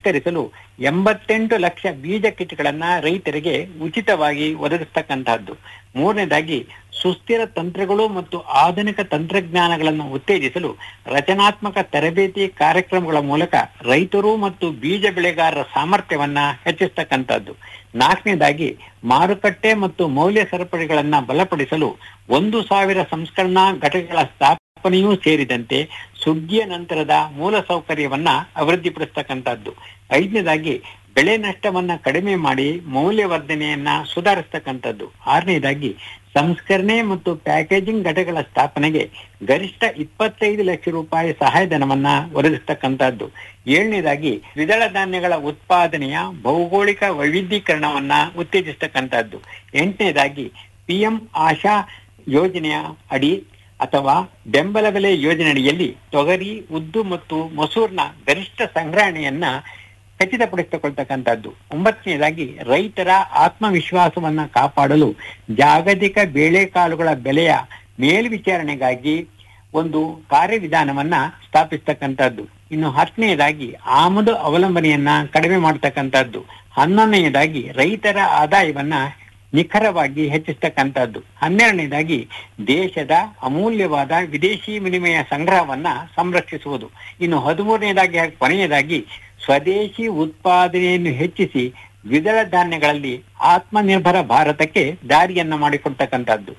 ವಿಸ್ತರಿಸಲು ಎಂಬತ್ತೆಂಟು ಲಕ್ಷ ಬೀಜ ಕಿಟ್ಗಳನ್ನ ರೈತರಿಗೆ ಉಚಿತವಾಗಿ ಒದಗಿಸ್ತಕ್ಕಂತಹದ್ದು ಮೂರನೇದಾಗಿ ಸುಸ್ಥಿರ ತಂತ್ರಗಳು ಮತ್ತು ಆಧುನಿಕ ತಂತ್ರಜ್ಞಾನಗಳನ್ನು ಉತ್ತೇಜಿಸಲು ರಚನಾತ್ಮಕ ತರಬೇತಿ ಕಾರ್ಯಕ್ರಮಗಳ ಮೂಲಕ ರೈತರು ಮತ್ತು ಬೀಜ ಬೆಳೆಗಾರರ ಸಾಮರ್ಥ್ಯವನ್ನ ಹೆಚ್ಚಿಸ್ತಕ್ಕಂಥದ್ದು ನಾಲ್ಕನೇದಾಗಿ ಮಾರುಕಟ್ಟೆ ಮತ್ತು ಮೌಲ್ಯ ಸರಪಳಿಗಳನ್ನ ಬಲಪಡಿಸಲು ಒಂದು ಸಾವಿರ ಸಂಸ್ಕರಣಾ ಘಟಕಗಳ ಸ್ಥಾಪನೆಯೂ ಸೇರಿದಂತೆ ಸುಗ್ಗಿಯ ನಂತರದ ಮೂಲ ಸೌಕರ್ಯವನ್ನ ಅಭಿವೃದ್ಧಿಪಡಿಸ್ತಕ್ಕಂಥದ್ದು ಐದನೇದಾಗಿ ಬೆಳೆ ನಷ್ಟವನ್ನ ಕಡಿಮೆ ಮಾಡಿ ಮೌಲ್ಯವರ್ಧನೆಯನ್ನ ಸುಧಾರಿಸ್ತಕ್ಕಂಥದ್ದು ಆರನೇದಾಗಿ ಸಂಸ್ಕರಣೆ ಮತ್ತು ಪ್ಯಾಕೇಜಿಂಗ್ ಘಟಕಗಳ ಸ್ಥಾಪನೆಗೆ ಗರಿಷ್ಠ ಇಪ್ಪತ್ತೈದು ಲಕ್ಷ ರೂಪಾಯಿ ಸಹಾಯಧನವನ್ನ ಒದಗಿಸ್ತಕ್ಕಂಥದ್ದು ಏಳನೇದಾಗಿ ದ್ವಿದಳ ಧಾನ್ಯಗಳ ಉತ್ಪಾದನೆಯ ಭೌಗೋಳಿಕ ವೈವಿಧ್ಯೀಕರಣವನ್ನ ಉತ್ತೇಜಿಸ್ತಕ್ಕಂಥದ್ದು ಎಂಟನೇದಾಗಿ ಪಿಎಂ ಆಶಾ ಯೋಜನೆಯ ಅಡಿ ಅಥವಾ ಬೆಂಬಲ ಬೆಲೆ ಯೋಜನೆಯಡಿಯಲ್ಲಿ ತೊಗರಿ ಉದ್ದು ಮತ್ತು ಮೊಸೂರ್ನ ಗರಿಷ್ಠ ಸಂಗ್ರಹಣೆಯನ್ನ ಖಚಿತಪಡಿಸಿಕೊಳ್ತಕ್ಕಂಥದ್ದು ಒಂಬತ್ತನೇದಾಗಿ ರೈತರ ಆತ್ಮವಿಶ್ವಾಸವನ್ನ ಕಾಪಾಡಲು ಜಾಗತಿಕ ಬೇಳೆಕಾಳುಗಳ ಬೆಲೆಯ ಮೇಲ್ವಿಚಾರಣೆಗಾಗಿ ಒಂದು ಕಾರ್ಯವಿಧಾನವನ್ನ ಸ್ಥಾಪಿಸ್ತಕ್ಕಂಥದ್ದು ಇನ್ನು ಹತ್ತನೆಯದಾಗಿ ಆಮದು ಅವಲಂಬನೆಯನ್ನ ಕಡಿಮೆ ಮಾಡತಕ್ಕಂಥದ್ದು ಹನ್ನೊಂದನೆಯದಾಗಿ ರೈತರ ಆದಾಯವನ್ನ ನಿಖರವಾಗಿ ಹೆಚ್ಚಿಸ್ತಕ್ಕಂಥದ್ದು ಹನ್ನೆರಡನೇದಾಗಿ ದೇಶದ ಅಮೂಲ್ಯವಾದ ವಿದೇಶಿ ವಿನಿಮಯ ಸಂಗ್ರಹವನ್ನ ಸಂರಕ್ಷಿಸುವುದು ಇನ್ನು ಹದಿಮೂರನೇದಾಗಿ ಹಾಗೂ ಕೊನೆಯದಾಗಿ ಸ್ವದೇಶಿ ಉತ್ಪಾದನೆಯನ್ನು ಹೆಚ್ಚಿಸಿ ದ್ವಿದಳ ಧಾನ್ಯಗಳಲ್ಲಿ ಆತ್ಮನಿರ್ಭರ ಭಾರತಕ್ಕೆ ದಾರಿಯನ್ನ ಮಾಡಿಕೊಡ್ತಕ್ಕಂಥದ್ದು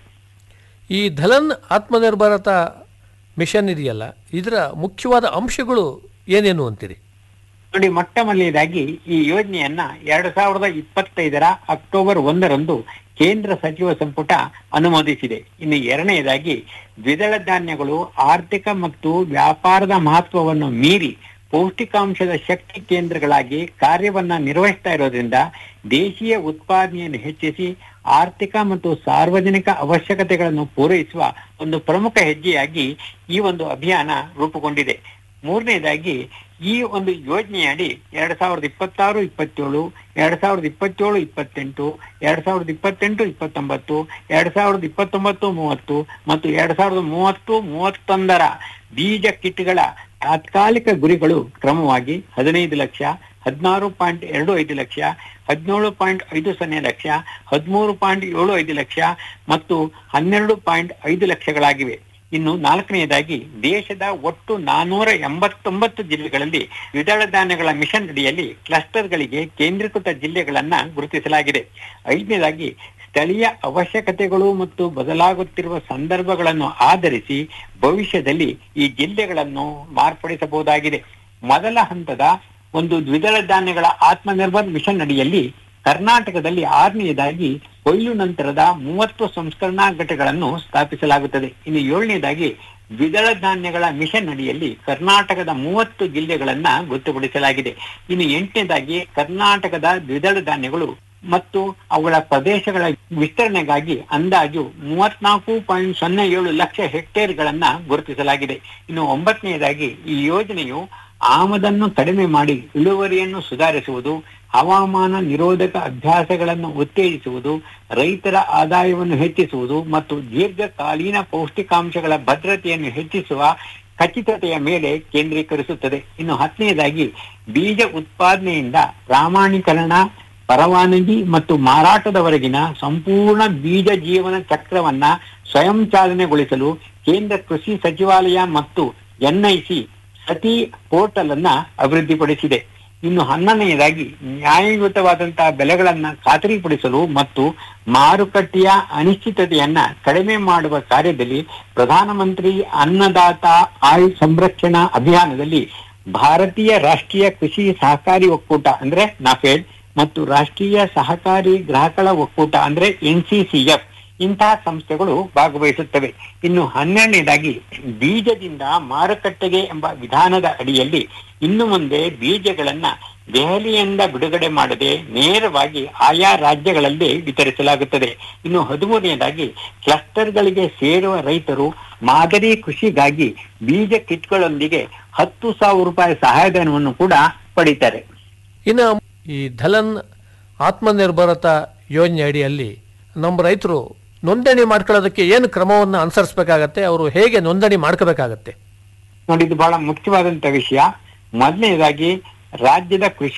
ಈ ಧಲನ್ ಆತ್ಮನಿರ್ಭರತ ಮಿಷನ್ ಇದೆಯಲ್ಲ ಇದರ ಮುಖ್ಯವಾದ ಅಂಶಗಳು ಏನೇನು ಅಂತೀರಿ ನೋಡಿ ಮೊಟ್ಟ ಮೊದಲನೇದಾಗಿ ಈ ಯೋಜನೆಯನ್ನ ಎರಡ್ ಸಾವಿರದ ಇಪ್ಪತ್ತೈದರ ಅಕ್ಟೋಬರ್ ಒಂದರಂದು ಕೇಂದ್ರ ಸಚಿವ ಸಂಪುಟ ಅನುಮೋದಿಸಿದೆ ಇನ್ನು ಎರಡನೆಯದಾಗಿ ದ್ವಿದಳ ಧಾನ್ಯಗಳು ಆರ್ಥಿಕ ಮತ್ತು ವ್ಯಾಪಾರದ ಮಹತ್ವವನ್ನು ಮೀರಿ ಪೌಷ್ಟಿಕಾಂಶದ ಶಕ್ತಿ ಕೇಂದ್ರಗಳಾಗಿ ಕಾರ್ಯವನ್ನ ನಿರ್ವಹಿಸ್ತಾ ಇರೋದ್ರಿಂದ ದೇಶೀಯ ಉತ್ಪಾದನೆಯನ್ನು ಹೆಚ್ಚಿಸಿ ಆರ್ಥಿಕ ಮತ್ತು ಸಾರ್ವಜನಿಕ ಅವಶ್ಯಕತೆಗಳನ್ನು ಪೂರೈಸುವ ಒಂದು ಪ್ರಮುಖ ಹೆಜ್ಜೆಯಾಗಿ ಈ ಒಂದು ಅಭಿಯಾನ ರೂಪುಗೊಂಡಿದೆ ಮೂರನೇದಾಗಿ ಈ ಒಂದು ಯೋಜನೆಯಡಿ ಎರಡ್ ಸಾವಿರದ ಇಪ್ಪತ್ತಾರು ಇಪ್ಪತ್ತೇಳು ಎರಡ್ ಸಾವಿರದ ಇಪ್ಪತ್ತೇಳು ಇಪ್ಪತ್ತೆಂಟು ಎರಡ್ ಸಾವಿರದ ಇಪ್ಪತ್ತೆಂಟು ಇಪ್ಪತ್ತೊಂಬತ್ತು ಎರಡ್ ಸಾವಿರದ ಇಪ್ಪತ್ತೊಂಬತ್ತು ಮೂವತ್ತು ಮತ್ತು ಎರಡ್ ಸಾವಿರದ ಮೂವತ್ತು ಮೂವತ್ತೊಂದರ ಬೀಜ ಕಿಟ್ಗಳ ತಾತ್ಕಾಲಿಕ ಗುರಿಗಳು ಕ್ರಮವಾಗಿ ಹದಿನೈದು ಲಕ್ಷ ಹದಿನಾರು ಪಾಯಿಂಟ್ ಎರಡು ಐದು ಲಕ್ಷ ಹದಿನೇಳು ಪಾಯಿಂಟ್ ಐದು ಸೊನ್ನೆ ಲಕ್ಷ ಹದಿಮೂರು ಪಾಯಿಂಟ್ ಏಳು ಐದು ಲಕ್ಷ ಮತ್ತು ಹನ್ನೆರಡು ಪಾಯಿಂಟ್ ಐದು ಲಕ್ಷಗಳಾಗಿವೆ ಇನ್ನು ನಾಲ್ಕನೆಯದಾಗಿ ದೇಶದ ಒಟ್ಟು ನಾನೂರ ಎಂಬತ್ತೊಂಬತ್ತು ಜಿಲ್ಲೆಗಳಲ್ಲಿ ದ್ವಿದಳ ಧಾನ್ಯಗಳ ಮಿಷನ್ ಅಡಿಯಲ್ಲಿ ಕ್ಲಸ್ಟರ್ಗಳಿಗೆ ಕೇಂದ್ರೀಕೃತ ಜಿಲ್ಲೆಗಳನ್ನ ಗುರುತಿಸಲಾಗಿದೆ ಐದನೇದಾಗಿ ಸ್ಥಳೀಯ ಅವಶ್ಯಕತೆಗಳು ಮತ್ತು ಬದಲಾಗುತ್ತಿರುವ ಸಂದರ್ಭಗಳನ್ನು ಆಧರಿಸಿ ಭವಿಷ್ಯದಲ್ಲಿ ಈ ಜಿಲ್ಲೆಗಳನ್ನು ಮಾರ್ಪಡಿಸಬಹುದಾಗಿದೆ ಮೊದಲ ಹಂತದ ಒಂದು ದ್ವಿದಳ ಧಾನ್ಯಗಳ ಆತ್ಮನಿರ್ಭರ್ ಮಿಷನ್ ಅಡಿಯಲ್ಲಿ ಕರ್ನಾಟಕದಲ್ಲಿ ಆರನೆಯದಾಗಿ ಕೊಯ್ಲು ನಂತರದ ಮೂವತ್ತು ಸಂಸ್ಕರಣಾ ಘಟಕಗಳನ್ನು ಸ್ಥಾಪಿಸಲಾಗುತ್ತದೆ ಇನ್ನು ಏಳನೇದಾಗಿ ದ್ವಿದಳ ಧಾನ್ಯಗಳ ಮಿಷನ್ ಅಡಿಯಲ್ಲಿ ಕರ್ನಾಟಕದ ಮೂವತ್ತು ಜಿಲ್ಲೆಗಳನ್ನ ಗೊತ್ತುಪಡಿಸಲಾಗಿದೆ ಇನ್ನು ಎಂಟನೇದಾಗಿ ಕರ್ನಾಟಕದ ದ್ವಿದಳ ಧಾನ್ಯಗಳು ಮತ್ತು ಅವುಗಳ ಪ್ರದೇಶಗಳ ವಿಸ್ತರಣೆಗಾಗಿ ಅಂದಾಜು ಮೂವತ್ನಾಲ್ಕು ಪಾಯಿಂಟ್ ಸೊನ್ನೆ ಏಳು ಲಕ್ಷ ಹೆಕ್ಟೇರ್ಗಳನ್ನ ಗುರುತಿಸಲಾಗಿದೆ ಇನ್ನು ಒಂಬತ್ತನೆಯದಾಗಿ ಈ ಯೋಜನೆಯು ಆಮದನ್ನು ಕಡಿಮೆ ಮಾಡಿ ಇಳುವರಿಯನ್ನು ಸುಧಾರಿಸುವುದು ಹವಾಮಾನ ನಿರೋಧಕ ಅಭ್ಯಾಸಗಳನ್ನು ಉತ್ತೇಜಿಸುವುದು ರೈತರ ಆದಾಯವನ್ನು ಹೆಚ್ಚಿಸುವುದು ಮತ್ತು ದೀರ್ಘಕಾಲೀನ ಪೌಷ್ಟಿಕಾಂಶಗಳ ಭದ್ರತೆಯನ್ನು ಹೆಚ್ಚಿಸುವ ಖಚಿತತೆಯ ಮೇಲೆ ಕೇಂದ್ರೀಕರಿಸುತ್ತದೆ ಇನ್ನು ಹತ್ತನೆಯದಾಗಿ ಬೀಜ ಉತ್ಪಾದನೆಯಿಂದ ಪ್ರಾಮಾಣೀಕರಣ ಪರವಾನಗಿ ಮತ್ತು ಮಾರಾಟದವರೆಗಿನ ಸಂಪೂರ್ಣ ಬೀಜ ಜೀವನ ಚಕ್ರವನ್ನ ಸ್ವಯಂಚಾಲನೆಗೊಳಿಸಲು ಕೇಂದ್ರ ಕೃಷಿ ಸಚಿವಾಲಯ ಮತ್ತು ಎನ್ಐಸಿ ಸತಿ ಪೋರ್ಟಲ್ ಅನ್ನ ಅಭಿವೃದ್ಧಿಪಡಿಸಿದೆ ಇನ್ನು ಹನ್ನೊಂದನೆಯದಾಗಿ ನ್ಯಾಯಯುತವಾದಂತಹ ಬೆಲೆಗಳನ್ನ ಖಾತರಿಪಡಿಸಲು ಮತ್ತು ಮಾರುಕಟ್ಟೆಯ ಅನಿಶ್ಚಿತತೆಯನ್ನ ಕಡಿಮೆ ಮಾಡುವ ಕಾರ್ಯದಲ್ಲಿ ಪ್ರಧಾನಮಂತ್ರಿ ಅನ್ನದಾತ ಆಯ್ ಸಂರಕ್ಷಣಾ ಅಭಿಯಾನದಲ್ಲಿ ಭಾರತೀಯ ರಾಷ್ಟ್ರೀಯ ಕೃಷಿ ಸಹಕಾರಿ ಒಕ್ಕೂಟ ಅಂದ್ರೆ ನಾಫೆಡ್ ಮತ್ತು ರಾಷ್ಟ್ರೀಯ ಸಹಕಾರಿ ಗ್ರಾಹಕರ ಒಕ್ಕೂಟ ಅಂದ್ರೆ ಎನ್ಸಿಸಿಎಫ್ ಇಂತಹ ಸಂಸ್ಥೆಗಳು ಭಾಗವಹಿಸುತ್ತವೆ ಇನ್ನು ಹನ್ನೆರಡನೇದಾಗಿ ಬೀಜದಿಂದ ಮಾರುಕಟ್ಟೆಗೆ ಎಂಬ ವಿಧಾನದ ಅಡಿಯಲ್ಲಿ ಇನ್ನು ಮುಂದೆ ಬೀಜಗಳನ್ನ ದೆಹಲಿಯಿಂದ ಬಿಡುಗಡೆ ಮಾಡದೆ ನೇರವಾಗಿ ಆಯಾ ರಾಜ್ಯಗಳಲ್ಲೇ ವಿತರಿಸಲಾಗುತ್ತದೆ ಇನ್ನು ಹದಿಮೂರನೇದಾಗಿ ಕ್ಲಸ್ಟರ್ಗಳಿಗೆ ಸೇರುವ ರೈತರು ಮಾದರಿ ಕೃಷಿಗಾಗಿ ಬೀಜ ಕಿಟ್ಗಳೊಂದಿಗೆ ಹತ್ತು ಸಾವಿರ ರೂಪಾಯಿ ಸಹಾಯಧನವನ್ನು ಕೂಡ ಪಡಿತಾರೆ ಇನ್ನು ಈ ಧಲನ್ ಆತ್ಮನಿರ್ಭರತ ಯೋಜನೆ ಅಡಿಯಲ್ಲಿ ನಮ್ಮ ರೈತರು ನೋಂದಣಿ ಮಾಡ್ಕೊಳ್ಳೋದಕ್ಕೆ ಏನು ಕ್ರಮವನ್ನು ಅನುಸರಿಸಬೇಕಾಗತ್ತೆ ಅವರು ಹೇಗೆ ನೋಂದಣಿ ಮಾಡ್ಕೋಬೇಕಾಗತ್ತೆ ನೋಡಿ ಇದು ಬಹಳ ಮುಖ್ಯವಾದಂತ ವಿಷಯ ಮೊದಲನೇದಾಗಿ ರಾಜ್ಯದ ಕೃಷಿ